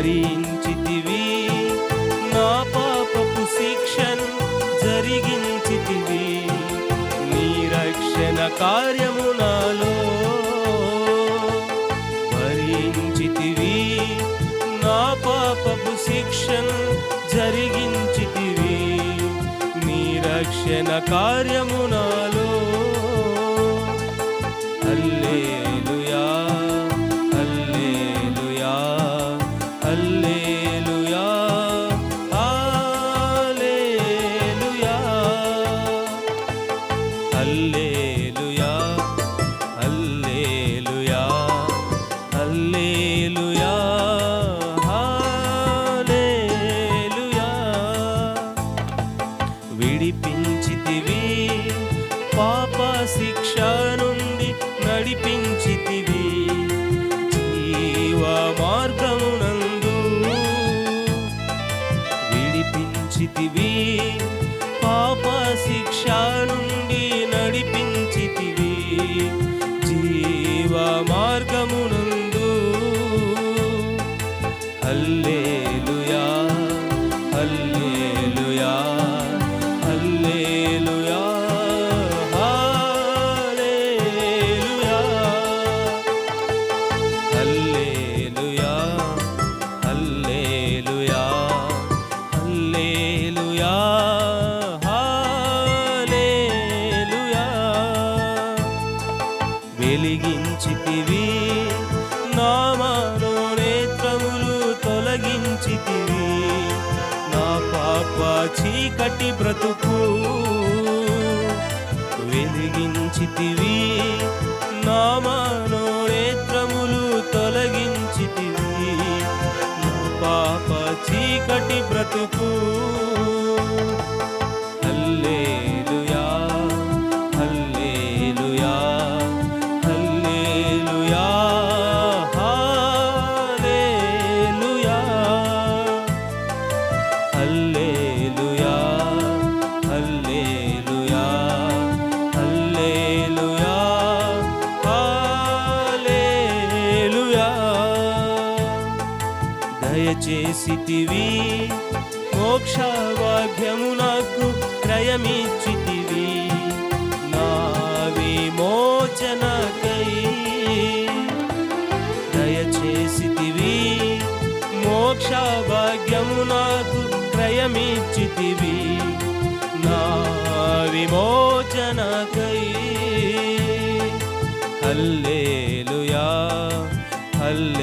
భరించితివి నా పాపపు శిక్షను జరిగించితివి నీ రక్షణ కార్యము నాలో భరించితివి నా పాపపు శిక్షను జరిగించితివి నీ రక్షణ కార్యము నాలో హల్లెలూయా హల్లెలూయా హల్లెలూయా హల్లెలూయా హల్లెలూయా హల్లెలూయా హల్లెలూయా హల్లెలూయా విడిపించితివి పాప శిక్ష నుండి నడిపించితివి జీవ మార్గమునందు విడిపించితివి పాప శిక్ష నుండి నడిపించితివి జీవ మార్గమునందు హల్లెలూయా హల్లెలూయా హల్లెలూయా హల్లెలూయా హల్లెలూయా హల్లెలూయా హల్లెలూయా వెలిగించితివి నా మనోనేత్రములు తొలగించితివి నా పాప చీకటి బ్రతుకు వెలిగించితివి నా మనోనేత్రములు తొలగించితివి నా పాప చీకటి బ్రతుకు హల్లెలూయా హల్లెలూయా హల్లెలూయా హల్లెలూయా హల్లెలూయా హల్లెలూయా హల్లెలూయా హల్లెలూయా దయచేసితివి మోక్ష భాగ్యము నాకు క్రయమిచ్చితివి నా విమోచనకై దయచేసితివి మోక్ష భాగ్యము నాకు క్రయమిచ్చితివి నా విమోచనకై హల్లెలూయా హల్లెలూయా